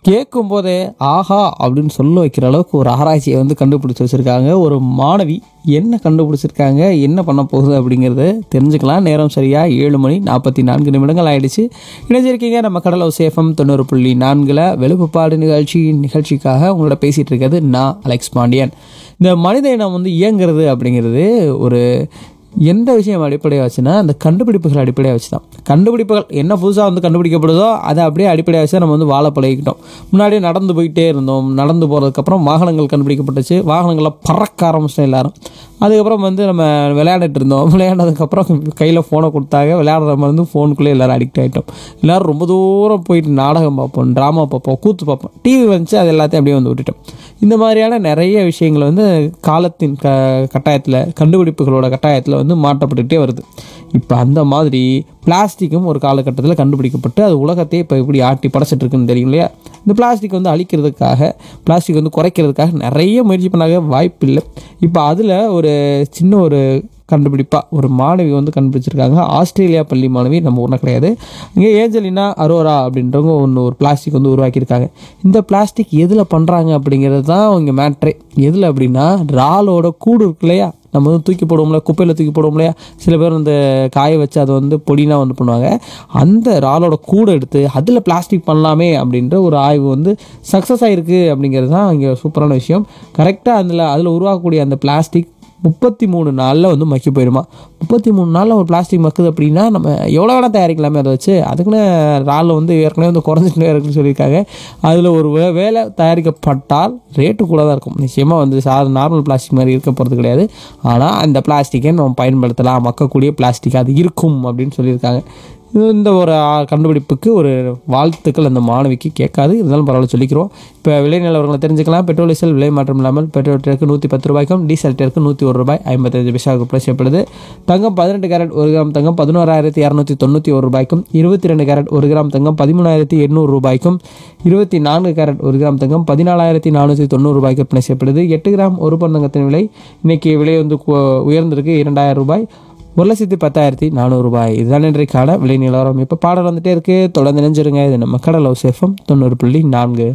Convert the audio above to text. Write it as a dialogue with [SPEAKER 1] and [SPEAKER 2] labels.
[SPEAKER 1] கேட்கும் போதே ஆஹா அப்படின்னு சொல்ல வைக்கிற அளவுக்கு ஒரு ஆராய்ச்சியை வந்து கண்டுபிடிச்சி வச்சுருக்காங்க ஒரு மாணவி என்ன கண்டுபிடிச்சிருக்காங்க என்ன பண்ண போகுது அப்படிங்கிறத தெரிஞ்சுக்கலாம் நேரம் சரியாக ஏழு மணி நாற்பத்தி நான்கு நிமிடங்கள் ஆயிடுச்சு இணைஞ்சிருக்கீங்க நம்ம கடலோ சேஃபம் தொண்ணூறு புள்ளி நான்கில் வெளுப்புப்பாடு நிகழ்ச்சி நிகழ்ச்சிக்காக உங்களோட பேசிகிட்டு இருக்கிறது நான் அலெக்ஸ் பாண்டியன் இந்த மனித இனம் வந்து இயங்குறது அப்படிங்கிறது ஒரு எந்த விஷயம் அடிப்படையாக வச்சுன்னா அந்த கண்டுபிடிப்புகள் அடிப்படையாக வச்சு தான் கண்டுபிடிப்புகள் என்ன புதுசாக வந்து கண்டுபிடிக்கப்படுதோ அதை அப்படியே அடிப்படையாக வச்சு நம்ம வந்து வாழ பழகிக்கிட்டோம் முன்னாடியே நடந்து போயிட்டே இருந்தோம் நடந்து போகிறதுக்கப்புறம் வாகனங்கள் கண்டுபிடிக்கப்பட்டுச்சு வாகனங்களில் பறக்க ஆரம்பிச்சிட்டோம் எல்லாரும் அதுக்கப்புறம் வந்து நம்ம விளையாண்டுட்டு இருந்தோம் விளையாண்டதுக்கப்புறம் கையில் ஃபோனை கொடுத்தாங்க விளையாடுற மாதிரி வந்து ஃபோனுக்குள்ளே எல்லோரும் அடிக்ட் ஆகிட்டோம் எல்லோரும் ரொம்ப தூரம் போயிட்டு நாடகம் பார்ப்போம் ட்ராமா பார்ப்போம் கூத்து பார்ப்போம் டிவி வந்துச்சு அது எல்லாத்தையும் அப்படியே வந்து விட்டுட்டோம் இந்த மாதிரியான நிறைய விஷயங்கள் வந்து காலத்தின் க கட்டாயத்தில் கண்டுபிடிப்புகளோட கட்டாயத்தில் வந்து மாற்றப்பட்டுகிட்டே வருது இப்போ அந்த மாதிரி பிளாஸ்டிக்கும் ஒரு காலகட்டத்தில் கண்டுபிடிக்கப்பட்டு அது உலகத்தையே இப்போ எப்படி ஆட்டி படைச்சிட்டு இருக்குன்னு தெரியும் இல்லையா இந்த பிளாஸ்டிக் வந்து அழிக்கிறதுக்காக பிளாஸ்டிக் வந்து குறைக்கிறதுக்காக நிறைய முயற்சி பண்ணாங்க வாய்ப்பு இல்லை இப்போ அதில் ஒரு சின்ன ஒரு கண்டுபிடிப்பாக ஒரு மாணவி வந்து கண்டுபிடிச்சிருக்காங்க ஆஸ்திரேலியா பள்ளி மாணவி நம்ம ஊரில் கிடையாது இங்கே ஏஞ்சலினா அரோரா அப்படின்றவங்க ஒன்று ஒரு பிளாஸ்டிக் வந்து உருவாக்கியிருக்காங்க இந்த பிளாஸ்டிக் எதில் பண்ணுறாங்க அப்படிங்கிறது தான் இங்கே மேட்ரே எதில் அப்படின்னா இறாலோட கூடு இருக்கு இல்லையா நம்ம வந்து தூக்கி போடுவோம்ல குப்பையில் தூக்கி போடுவோம் இல்லையா சில பேர் வந்து காய வச்சு அதை வந்து பொடினா வந்து பண்ணுவாங்க அந்த இறாலோட கூடை எடுத்து அதில் பிளாஸ்டிக் பண்ணலாமே அப்படின்ற ஒரு ஆய்வு வந்து சக்ஸஸ் ஆகிருக்கு அப்படிங்கிறது தான் இங்கே சூப்பரான விஷயம் கரெக்டாக அதில் அதில் உருவாக்கக்கூடிய அந்த பிளாஸ்டிக் முப்பத்தி மூணு நாளில் வந்து மக்கி போயிடுமா முப்பத்தி மூணு நாளில் ஒரு பிளாஸ்டிக் மக்குது அப்படின்னா நம்ம எவ்வளோ வேணால் தயாரிக்கலாமே அதை வச்சு அதுக்குன்னு ராலில் வந்து ஏற்கனவே வந்து குறைஞ்சிட்டே இருக்குன்னு சொல்லியிருக்காங்க அதில் ஒரு வே வேலை தயாரிக்கப்பட்டால் ரேட்டு கூட தான் இருக்கும் நிச்சயமாக வந்து சா நார்மல் பிளாஸ்டிக் மாதிரி இருக்க போகிறது கிடையாது ஆனால் அந்த பிளாஸ்டிக்கை நம்ம பயன்படுத்தலாம் மக்கக்கூடிய பிளாஸ்டிக் அது இருக்கும் அப்படின்னு சொல்லியிருக்காங்க இது இந்த ஒரு ஆ, கண்டுபிடிப்புக்கு ஒரு வாழ்த்துக்கள் அந்த மாணவிக்கு கேட்காது இருந்தாலும் பரவாயில்ல சொல்லிக்கிறோம் இப்போ விலை நிலவரங்களை தெரிஞ்சுக்கலாம் பெட்ரோல் டீசல் விலை மாற்றம் இல்லாமல் பெட்ரோல் டேருக்கு நூற்றி பத்து ரூபாய்க்கும் டீசல் டேருக்கு நூற்றி ஒரு ரூபாய் ஐம்பத்தஞ்சு பைசாவுக்கு ப்ளஸ் செய்யப்படுது தங்கம் பதினெட்டு கேரட் ஒரு கிராம் தங்கம் பதினோராயிரத்தி இரநூத்தி தொண்ணூற்றி ஒரு ரூபாய்க்கும் இருபத்தி ரெண்டு கேரட் ஒரு கிராம் தங்கம் பதிமூணாயிரத்தி எண்ணூறு ரூபாய்க்கும் இருபத்தி நான்கு கேரட் ஒரு கிராம் தங்கம் பதினாலாயிரத்தி நானூற்றி தொண்ணூறு ரூபாய்க்கு விற்பனை செய்யப்படுது எட்டு கிராம் ஒரு பவுன் தங்கத்தின் விலை இன்னைக்கு விலை வந்து கு- உயர்ந்திருக்கு இரண்டாயிரம் ரூபாய் ஒரு லட்சத்தி பத்தாயிரத்தி நானூறு ரூபாய் இதுதான் இன்றைக்கான விலை நிலவரம் இப்போ பாடல் வந்துட்டே இருக்கு தொடர்ந்து நினைஞ்சிருங்க இது நம்ம கடலோ சேஃபம் தொண்ணூறு புள்ளி நான்கு